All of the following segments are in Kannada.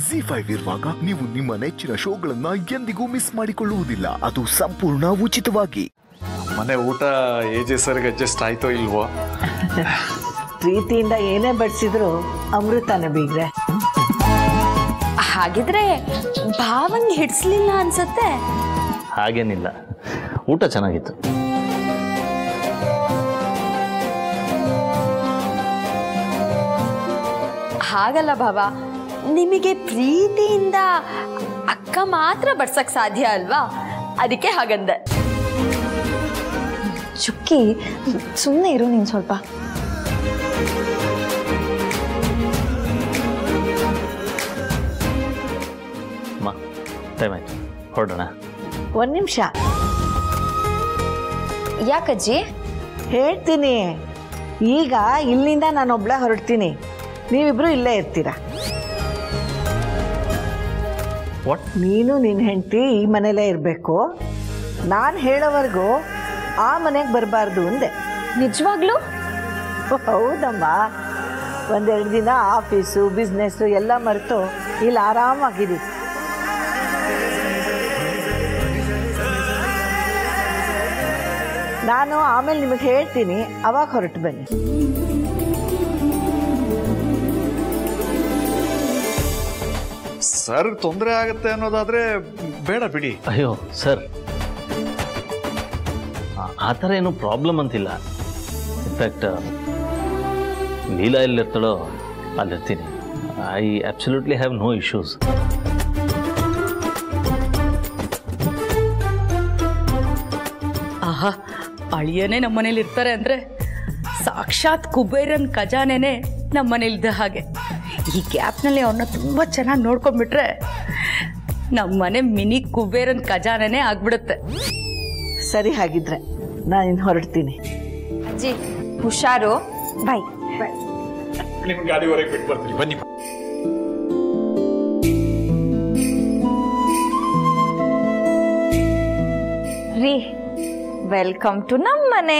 ಜಿ ಫೈವ್ ಇರುವಾಗ ನೀವು ನಿಮ್ಮ ನೆಚ್ಚಿನ ಶೋಗಳನ್ನ ಎಂದಿಗೂ ಮಿಸ್ ಮಾಡಿಕೊಳ್ಳುವುದಿಲ್ಲ ಅದು ಸಂಪೂರ್ಣ ಉಚಿತವಾಗಿ ಮನೆ ಊಟ ಏಜೆ ಸರ್ಗೆ ಅಡ್ಜಸ್ಟ್ ಆಯ್ತೋ ಇಲ್ವೋ ಪ್ರೀತಿಯಿಂದ ಏನೇ ಬಡಿಸಿದ್ರು ಅಮೃತನೇ ಬೀಗ್ರೆ ಹಾಗಿದ್ರೆ ಭಾವಂಗ್ ಹಿಡ್ಸ್ಲಿಲ್ಲ ಅನ್ಸತ್ತೆ ಹಾಗೇನಿಲ್ಲ ಊಟ ಚೆನ್ನಾಗಿತ್ತು ಹಾಗಲ್ಲ ಭಾವ ನಿಮಗೆ ಪ್ರೀತಿಯಿಂದ ಅಕ್ಕ ಮಾತ್ರ ಬಡ್ಸಕ್ ಸಾಧ್ಯ ಅಲ್ವಾ ಅದಕ್ಕೆ ಹಾಗಂದೆ ಚುಕ್ಕಿ ಸುಮ್ಮನೆ ಇರು ನೀನು ಸ್ವಲ್ಪ ಅಮ್ಮ ಟೈಮ್ ಆಯ್ತು ಹೊರಡೋಣ ಒಂದು ನಿಮಿಷ ಯಾಕಜ್ಜಿ ಹೇಳ್ತೀನಿ ಈಗ ಇಲ್ಲಿಂದ ನಾನೊಬ್ಳೆ ಹೊರಡ್ತೀನಿ ನೀವಿಬ್ರು ಇಲ್ಲೇ ಇರ್ತೀರ ವಾಟ್ ನೀನು ನಿನ್ನ ಹೆಂಡತಿ ಈ ಮನೇಲೇ ಇರಬೇಕು ನಾನು ಹೇಳೋವರೆಗೂ ಆ ಮನೆಗೆ ಬರಬಾರ್ದು ಅಂದೆ ನಿಜವಾಗ್ಲೂ ಹೌದಮ್ಮ ಒಂದೆರಡು ದಿನ ಆಫೀಸು ಬಿಸ್ನೆಸ್ಸು ಎಲ್ಲ ಮರೆತು ಇಲ್ಲಿ ಆರಾಮಾಗಿರಿ ನಾನು ಆಮೇಲೆ ನಿಮಗೆ ಹೇಳ್ತೀನಿ ಅವಾಗ ಹೊರಟು ಬನ್ನಿ ಸರ್ ತೊಂದರೆ ಆಗುತ್ತೆ ಅನ್ನೋದಾದ್ರೆ ಬೇಡ ಬಿಡಿ ಅಯ್ಯೋ ಸರ್ ಆ ಥರ ಏನು ಪ್ರಾಬ್ಲಮ್ ಅಂತಿಲ್ಲ ಇನ್ಫ್ಯಾಕ್ಟ್ ಲೀಲಾ ಎಲ್ಲಿರ್ತಾಳೋ ಅಲ್ಲಿರ್ತೀನಿ I absolutely have no issues ಆಹಾ ಅಳಿಯನೇ ನಮ್ಮ ಮನೇಲಿ ಇರ್ತಾರೆ ಅಂದ್ರೆ ಸಾಕ್ಷಾತ್ ಕುಬೇರನ್ ಖಜಾನೆನೆ ನಮ್ಮ ಮನೇಲಿದ್ದ ಹಾಗೆ ಈ ಗ್ಯಾಪ್ನಲ್ಲಿ ಅವ್ರನ್ನ ತುಂಬ ಚೆನ್ನಾಗಿ ನೋಡ್ಕೊಂಡ್ಬಿಟ್ರೆ ನಮ್ಮ ಮನೆ ಮಿನಿ ಕುಬೇರನ್ ಖಜಾನೆನೇ ಆಗ್ಬಿಡುತ್ತೆ ಸರಿ ಹಾಗಿದ್ರೆ ನಾನು ಇನ್ನು ಹೊರಡ್ತೀನಿ ಅಜ್ಜಿ ಹುಷಾರು ಬಾಯ್ ನಿಮ್ ಗಾಡಿವರೆಗೆ ಬಿಟ್ಟು ಬರ್ತೀನಿ ಬನ್ನಿ ರೀ ವೆಲ್ಕಮ್ ಟು ನಮ್ಮ ಮನೆ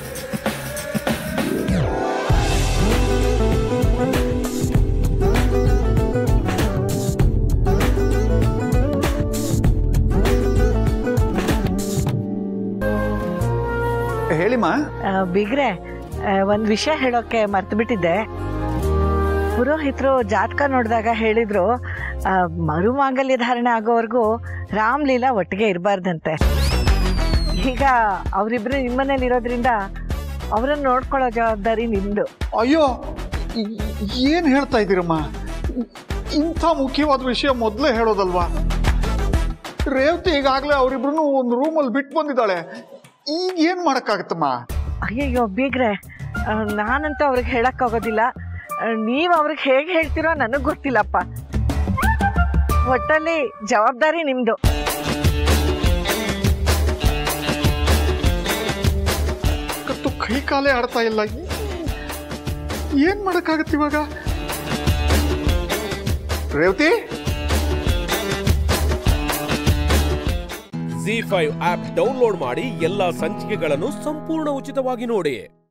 ಹೇಳಿಮ್ಮ ಆ, ಬಿಗ್ರೆ ಒಂದು ವಿಷಯ ಹೇಳೋಕ್ಕೆ ಮರ್ತು ಬಿಟ್ಟಿದ್ದೆ ಪುರೋಹಿತರು ಜಾತಕ ನೋಡಿದಾಗ ಹೇಳಿದ್ರು ಆ, ಮರುಮಾಂಗಲ್ಯ ಧಾರಣೆ ಆಗೋವರೆಗೂ ರಾಮ್ಲೀಲಾ ಒಟ್ಟಿಗೆ ಇರಬಾರ್ದಂತೆ ಈಗ ಅವರಿಬ್ರು ನಿಮ್ಮನೇಲಿ ಇರೋದ್ರಿಂದ ಅವರನ್ನು ನೋಡ್ಕೊಳ್ಳೋ ಜವಾಬ್ದಾರಿ ನಿಮ್ದು ಅಯ್ಯೋ ಈ- ಏನ್ ಹೇಳ್ತಾ ಇದ್ದೀರಮ್ಮ ಇಂಥ ಮುಖ್ಯವಾದ ವಿಷಯ ಮೊದಲೇ ಹೇಳೋದಲ್ವಾ ರೇವತಿ ಈಗಾಗಲೇ ಅವರಿಬ್ರು ಒಂದು ರೂಮಲ್ಲಿ ಬಿಟ್ಟು ಬಂದಿದ್ದಾಳೆ ಈಗ ಏನ್ ಮಾಡಕ್ಕಾಗತ್ತಮ್ಮ ಅಯ್ಯಯ್ಯೋ ಬೀಗ್ರೆ ಆ, ನಾನಂತೂ ಅವ್ರಿಗೆ ಹೇಳಕ್ಕಾಗೋದಿಲ್ಲ ನೀವು ಅವ್ರಿಗೆ ಹೇಗೆ ಹೇಳ್ತೀರೋ ನನಗೆ ಗೊತ್ತಿಲ್ಲಪ್ಪ ಒಟ್ಟಲ್ಲಿ ಜವಾಬ್ದಾರಿ ನಿಮ್ಮದು ಕತ್ತು ಕೈ ಕಾಲೇ ಆಡ್ತಾ ಇಲ್ಲ ಏನ್ ಮಾಡಕ್ಕಾಗತ್ತೆ ಇವಾಗ Revathi Zee five app download ಮಾಡಿ ಎಲ್ಲಾ ಸಂಚಿಕೆಗಳನ್ನು ಸಂಪೂರ್ಣ ಉಚಿತವಾಗಿ ನೋಡಿ